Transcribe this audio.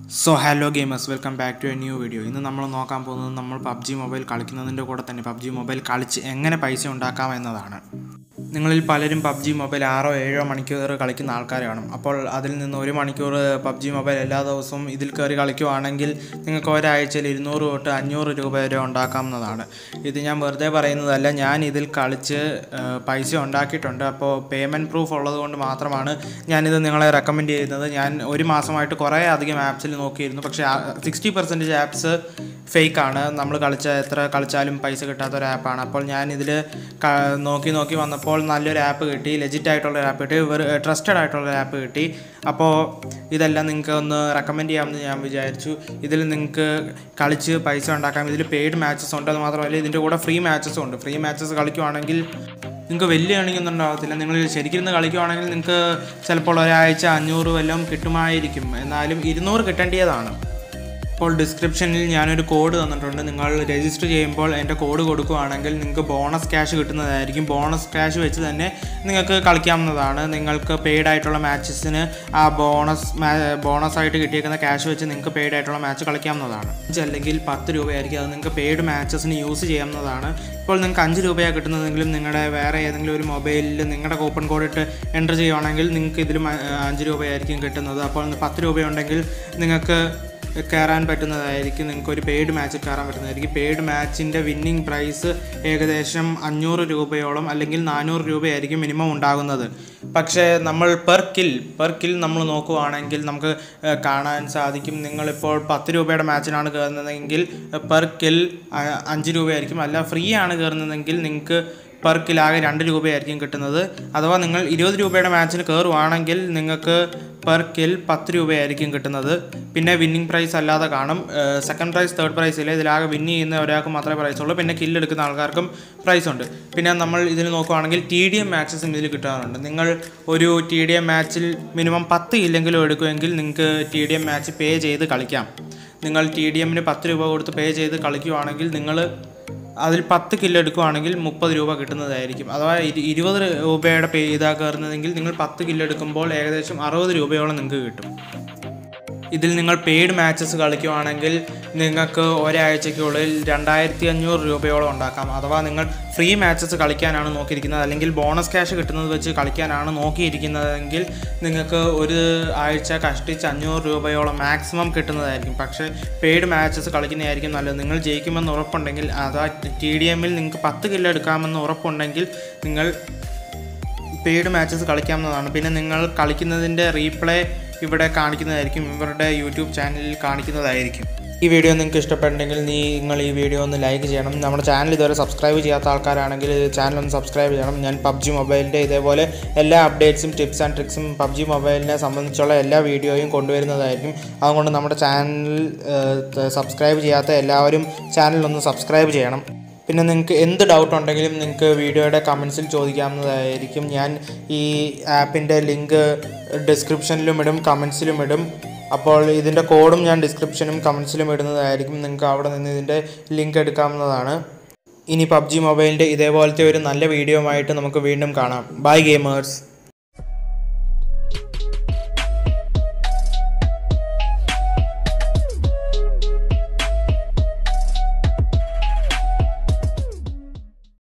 so hello gamers welcome back to a new video ഇന്ന് നമ്മൾ നോക്കാൻ പോകുന്നത് നമ്മൾ പബ്ജി മൊബൈൽ കളിക്കുന്നതിൻ്റെ കൂടെ തന്നെ പബ്ജി മൊബൈൽ കളിച്ച് എങ്ങനെ പൈസ ഉണ്ടാക്കാം എന്നതാണ് നിങ്ങളിൽ പലരും പബ്ജി മൊബൈൽ ആറോ ഏഴോ മണിക്കൂർ കളിക്കുന്ന ആൾക്കാർ കാണും അപ്പോൾ അതിൽ നിന്ന് ഒരു മണിക്കൂർ പബ്ജി മൊബൈൽ എല്ലാ ദിവസവും ഇതിൽ കയറി കളിക്കുവാണെങ്കിൽ നിങ്ങൾക്ക് ഒരാഴ്ചയിൽ ഇരുന്നൂറ് തൊട്ട് അഞ്ഞൂറ് രൂപ വരെ ഉണ്ടാക്കാവുന്നതാണ് ഇത് ഞാൻ വെറുതെ പറയുന്നതല്ല ഞാൻ ഇതിൽ കളിച്ച് ആ, പൈസ ഉണ്ടാക്കിയിട്ടുണ്ട് അപ്പോൾ പേയ്മെൻറ്റ് പ്രൂഫ് ഉള്ളത് കൊണ്ട് മാത്രമാണ് ഞാനിത് നിങ്ങളെ റെക്കമെൻഡ് ചെയ്യുന്നത് ഞാൻ ഒരു മാസമായിട്ട് കുറേ അധികം ആപ്സിൽ നോക്കിയിരുന്നു പക്ഷേ സിക്സ്റ്റി പെർസെൻറ്റേജ് ആപ്സ് ഫേക്കാണ് നമ്മൾ കളിച്ച എത്ര കളിച്ചാലും പൈസ കിട്ടാത്ത ഒരു ആപ്പാണ് അപ്പോൾ ഞാൻ ഇതിൽ നോക്കി നോക്കി വന്നപ്പോൾ നല്ലൊരു ആപ്പ് കിട്ടി ലെജിറ്റ് ആയിട്ടുള്ള ഒരു ആപ്പ് കിട്ടി ട്രസ്റ്റഡ് ആയിട്ടുള്ള ഒരു ആപ്പ് കിട്ടി അപ്പോൾ ഇതെല്ലാം നിങ്ങൾക്ക് ഒന്ന് റെക്കമെൻഡ് ചെയ്യാമെന്ന് ഞാൻ വിചാരിച്ചു ഇതിൽ നിങ്ങൾക്ക് കളിച്ച് പൈസ ഉണ്ടാക്കാം ഇതിൽ പെയ്ഡ് മാച്ചസ് ഉണ്ട് അത് മാത്രമല്ല ഇതിൻ്റെ കൂടെ ഫ്രീ മാച്ചസും ഉണ്ട് ഫ്രീ മാച്ചസ് കളിക്കുവാണെങ്കിൽ നിങ്ങൾക്ക് വലിയ ഏണിങ്ങൊന്നും ഉണ്ടാകത്തില്ല നിങ്ങൾ ശരിക്കും കളിക്കുവാണെങ്കിൽ നിങ്ങൾക്ക് ചിലപ്പോൾ ഒരാഴ്ച അഞ്ഞൂറ് വല്ലതും കിട്ടുമായിരിക്കും എന്നാലും ഇരുന്നൂറ് കിട്ടേണ്ടതാണ് ഇപ്പോൾ ഡിസ്ക്രിപ്ഷനിൽ ഞാനൊരു കോഡ് തന്നിട്ടുണ്ട് നിങ്ങൾ രജിസ്റ്റർ ചെയ്യുമ്പോൾ എൻ്റെ കോഡ് കൊടുക്കുകയാണെങ്കിൽ നിങ്ങൾക്ക് ബോണസ് ക്യാഷ് കിട്ടുന്നതായിരിക്കും ബോണസ് ക്യാഷ് വെച്ച് തന്നെ നിങ്ങൾക്ക് കളിക്കാവുന്നതാണ് നിങ്ങൾക്ക് പെയ്ഡ് ആയിട്ടുള്ള മാച്ചസിന് ആ ബോണസ് ബോണസ് ആയിട്ട് കിട്ടിയേക്കുന്ന ക്യാഷ് വെച്ച് നിങ്ങൾക്ക് പെയ്ഡ് ആയിട്ടുള്ള മാച്ച് കളിക്കാവുന്നതാണ് അഞ്ച് അല്ലെങ്കിൽ പത്ത് രൂപയായിരിക്കും അത് നിങ്ങൾക്ക് പെയ്ഡ് മാച്ചസിന് യൂസ് ചെയ്യാവുന്നതാണ് ഇപ്പോൾ നിങ്ങൾക്ക് അഞ്ച് രൂപയാണ് കിട്ടുന്നതെങ്കിലും നിങ്ങളുടെ വേറെ ഏതെങ്കിലും ഒരു മൊബൈലിൽ നിങ്ങളുടെ കൂപ്പൺ കോഡ് ഇട്ട് എൻ്റർ ചെയ്യുവാണെങ്കിൽ നിങ്ങൾക്ക് ഇതിലും അ- അഞ്ച് രൂപയായിരിക്കും കിട്ടുന്നത് അപ്പോൾ പത്ത് രൂപയുണ്ടെങ്കിൽ നിങ്ങൾക്ക് കയറാൻ പറ്റുന്നതായിരിക്കും നിങ്ങൾക്ക് ഒരു പെയ്ഡ് മാച്ചിൽ കയറാൻ പറ്റുന്നതായിരിക്കും പെയ്ഡ് മാച്ചിൻ്റെ വിന്നിംഗ് പ്രൈസ് ഏകദേശം അഞ്ഞൂറ് രൂപയോളം അല്ലെങ്കിൽ നാനൂറ് രൂപയായിരിക്കും മിനിമം ഉണ്ടാകുന്നത് പക്ഷേ നമ്മൾ പെർ കിൽ പെർ കിൽ നമ്മൾ നോക്കുവാണെങ്കിൽ നമുക്ക് ഏഹ്, കാണാൻ സാധിക്കും നിങ്ങളിപ്പോൾ പത്ത് രൂപയുടെ മാച്ചിനാണ് കയറുന്നതെങ്കിൽ പെർ കിൽ അഞ്ച് രൂപയായിരിക്കും അല്ല ഫ്രീ ആണ് കയറുന്നതെങ്കിൽ നിങ്ങൾക്ക് പെർ കിൽ ആകെ രണ്ട് രൂപയായിരിക്കും കിട്ടുന്നത് അഥവാ നിങ്ങൾ ഇരുപത് രൂപയുടെ മാച്ചിന് കയറുവാണെങ്കിൽ നിങ്ങൾക്ക് പെർ കിൽ പത്ത് രൂപയായിരിക്കും കിട്ടുന്നത് പിന്നെ വിന്നിംഗ് പ്രൈസ് അല്ലാതെ കാണും സെക്കൻഡ് പ്രൈസ് തേർഡ് പ്രൈസ് ഇല്ല ഇതിലാകെ വിൻ ചെയ്യുന്ന ഒരാൾക്ക് മാത്രമേ പ്രൈസ് ഉള്ളൂ പിന്നെ കില്ല് എടുക്കുന്ന ആൾക്കാർക്കും പ്രൈസ് ഉണ്ട് പിന്നെ നമ്മൾ ഇതിൽ നോക്കുവാണെങ്കിൽ ടി ഡി എം മാച്ചസും ഇതിൽ കിട്ടാറുണ്ട് നിങ്ങൾ ഒരു ടി ഡി എം മാച്ചിൽ മിനിമം പത്ത് ഇല്ലെങ്കിലും എടുക്കുമെങ്കിൽ നിങ്ങൾക്ക് T D M match pay ചെയ്ത് കളിക്കാം നിങ്ങൾ ടി ഡി എമ്മിന് പത്ത് രൂപ കൊടുത്ത് പേ ചെയ്ത് കളിക്കുവാണെങ്കിൽ നിങ്ങൾ അതിൽ പത്ത് കിലോ എടുക്കുവാണെങ്കിൽ മുപ്പത് രൂപ കിട്ടുന്നതായിരിക്കും അഥവാ ഇരു- ഇരുപത് രൂപയുടെ പേ ഇതാ കയറുന്നതെങ്കിൽ നിങ്ങൾ പത്ത് കിലോ എടുക്കുമ്പോൾ ഏകദേശം അറുപത് രൂപയോളം നിങ്ങൾക്ക് കിട്ടും ഇതിൽ നിങ്ങൾ പെയ്ഡ് മാച്ചസ് കളിക്കുവാണെങ്കിൽ നിങ്ങൾക്ക് ഒരാഴ്ചയ്ക്കുള്ളിൽ രണ്ടായിരത്തി അഞ്ഞൂറ് രൂപയോളം ഉണ്ടാക്കാം അഥവാ നിങ്ങൾ ഫ്രീ മാച്ചസ് കളിക്കാനാണ് നോക്കിയിരിക്കുന്നത് അല്ലെങ്കിൽ ബോണസ് ക്യാഷ് കിട്ടുന്നത് വെച്ച് കളിക്കാനാണ് നോക്കിയിരിക്കുന്നതെങ്കിൽ നിങ്ങൾക്ക് ഒരു ആഴ്ച കഷ്ടിച്ച് അഞ്ഞൂറ് രൂപയോളം മാക്സിമം കിട്ടുന്നതായിരിക്കും പക്ഷേ പെയ്ഡ് മാച്ചസ് കളിക്കുന്നതായിരിക്കും നല്ലത് നിങ്ങൾ ജയിക്കുമെന്ന് ഉറപ്പുണ്ടെങ്കിൽ അഥവാ ടി ഡി എമ്മിൽ നിങ്ങൾക്ക് പത്ത് കിലോ എടുക്കാമെന്ന് ഉറപ്പുണ്ടെങ്കിൽ നിങ്ങൾ പെയ്ഡ് മാച്ചസ് കളിക്കാവുന്നതാണ് പിന്നെ നിങ്ങൾ കളിക്കുന്നതിൻ്റെ റീപ്ലേ ഇവിടെ കാണിക്കുന്നതായിരിക്കും ഇവരുടെ യൂട്യൂബ് ചാനലിൽ കാണിക്കുന്നതായിരിക്കും ഈ വീഡിയോ നിങ്ങൾക്ക് ഇഷ്ടപ്പെട്ടുണ്ടെങ്കിൽ നീ നിങ്ങൾ ഈ വീഡിയോ ഒന്ന് ലൈക്ക് ചെയ്യണം നമ്മുടെ ചാനൽ ഇതുവരെ സബ്സ്ക്രൈബ് ചെയ്യാത്ത ആൾക്കാരാണെങ്കിൽ ചാനൽ ഒന്ന് സബ്സ്ക്രൈബ് ചെയ്യണം ഞാൻ പബ്ജി മൊബൈലിൻ്റെ ഇതേപോലെ എല്ലാ അപ്ഡേറ്റ്സും ടിപ്സ് ആൻഡ് ട്രിക്സും പബ്ജി മൊബൈലിനെ സംബന്ധിച്ചുള്ള എല്ലാ വീഡിയോയും കൊണ്ടുവരുന്നതായിരിക്കും അതുകൊണ്ട് നമ്മുടെ ചാനൽ സബ്സ്ക്രൈബ് ചെയ്യാത്ത എല്ലാവരും ചാനലൊന്ന് സബ്സ്ക്രൈബ് ചെയ്യണം പിന്നെ നിങ്ങൾക്ക് എന്ത് ഡൗട്ട് ഉണ്ടെങ്കിലും നിങ്ങൾക്ക് വീഡിയോയുടെ കമൻസിൽ ചോദിക്കാവുന്നതായിരിക്കും ഞാൻ ഈ ആപ്പിൻ്റെ ലിങ്ക് ഡിസ്ക്രിപ്ഷനിലും ഇടും കമൻസിലും ഇടും അപ്പോൾ ഇതിൻ്റെ കോഡും ഞാൻ ഡിസ്ക്രിപ്ഷനും കമൻസിലും ഇടുന്നതായിരിക്കും നിങ്ങൾക്ക് അവിടെ നിന്ന് ഇതിൻ്റെ ലിങ്ക് എടുക്കാവുന്നതാണ് ഇനി പബ്ജി മൊബൈലിൻ്റെ ഇതേപോലത്തെ ഒരു നല്ല വീഡിയോ ആയിട്ട് നമുക്ക് വീണ്ടും കാണാം ബൈ ഗെയിമേഴ്സ്